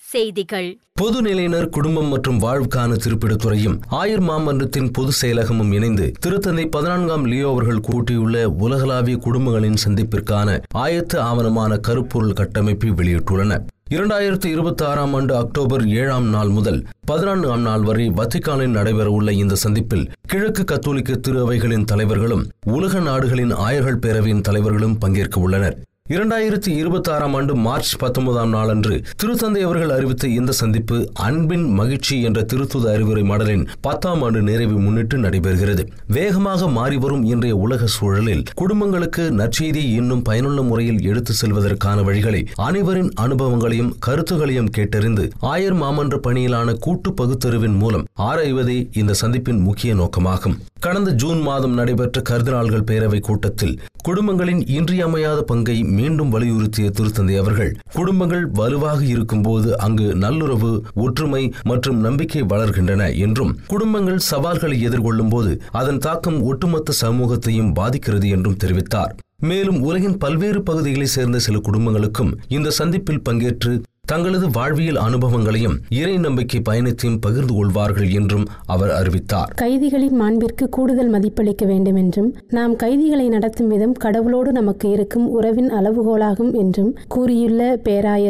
செய்திகள் பொதுநிலையினர் குடும்பம் மற்றும் வாழ்வுக்கான திருப்பிடத்துறையும் ஆயர் மாமன்றத்தின் பொது செயலகமும் இணைந்து திருத்தந்தை பதினான்காம் லியோ அவர்கள் கூட்டியுள்ள உலகளாவிய குடும்பங்களின் சந்திப்பிற்கான ஆயத்த ஆவணமான கருப்பொருள் கட்டமைப்பை வெளியிட்டுள்ளன இரண்டாயிரத்தி இருபத்தி ஆறாம் ஆண்டு அக்டோபர் ஏழாம் நாள் முதல் பதினான்காம் நாள் வரை வத்திக்கானில் நடைபெறவுள்ள இந்த சந்திப்பில் கிழக்கு கத்தோலிக்க திரு அவைகளின் தலைவர்களும் உலக நாடுகளின் ஆயர்கள் பேரவையின் தலைவர்களும் பங்கேற்க உள்ளனர் இரண்டாயிரத்தி இருபத்தி ஆறாம் ஆண்டு மார்ச் பத்தொன்பதாம் நாளன்று திருத்தந்தை அவர்கள் அறிவித்த இந்த சந்திப்பு அன்பின் மகிழ்ச்சி என்ற திருத்துத அறிவுரை மடலின் பத்தாம் ஆண்டு நிறைவை முன்னிட்டு நடைபெறுகிறது வேகமாக மாறிவரும் இன்றைய உலக சூழலில் குடும்பங்களுக்கு நற்செய்தி இன்னும் பயனுள்ள முறையில் எடுத்து செல்வதற்கான வழிகளை அனைவரின் அனுபவங்களையும் கருத்துகளையும் கேட்டறிந்து ஆயர் மாமன்ற பணியிலான கூட்டு பகுத்தறிவின் மூலம் ஆராய்வதே இந்த சந்திப்பின் முக்கிய நோக்கமாகும் கடந்த ஜூன் மாதம் நடைபெற்ற கர்தினால்கள் பேரவை கூட்டத்தில் குடும்பங்களின் இன்றியமையாத பங்கை மீண்டும் வலியுறுத்திய திருத்தந்தை அவர்கள் குடும்பங்கள் வலுவாக இருக்கும்போது அங்கு நல்லுறவு ஒற்றுமை மற்றும் நம்பிக்கை வளர்கின்றன என்றும் குடும்பங்கள் சவால்களை எதிர்கொள்ளும் போது அதன் தாக்கம் ஒட்டுமொத்த சமூகத்தையும் பாதிக்கிறது என்றும் தெரிவித்தார் மேலும் உலகின் பல்வேறு பகுதிகளைச் சேர்ந்த சில குடும்பங்களுக்கும் இந்த சந்திப்பில் பங்கேற்று தங்களது வாழ்வியல் அனுபவங்களையும் இறை நம்பிக்கை பயணத்தையும் பகிர்ந்து கொள்வார்கள் என்றும் அவர் அறிவித்தார் கைதிகளின் மாண்பிற்கு கூடுதல் மதிப்பளிக்க வேண்டும் என்றும் நாம் கைதிகளை நடத்தும் விதம் கடவுளோடு நமக்கு இருக்கும் உறவின் அளவுகோலாகும் என்றும் கூறியுள்ள பேராயர்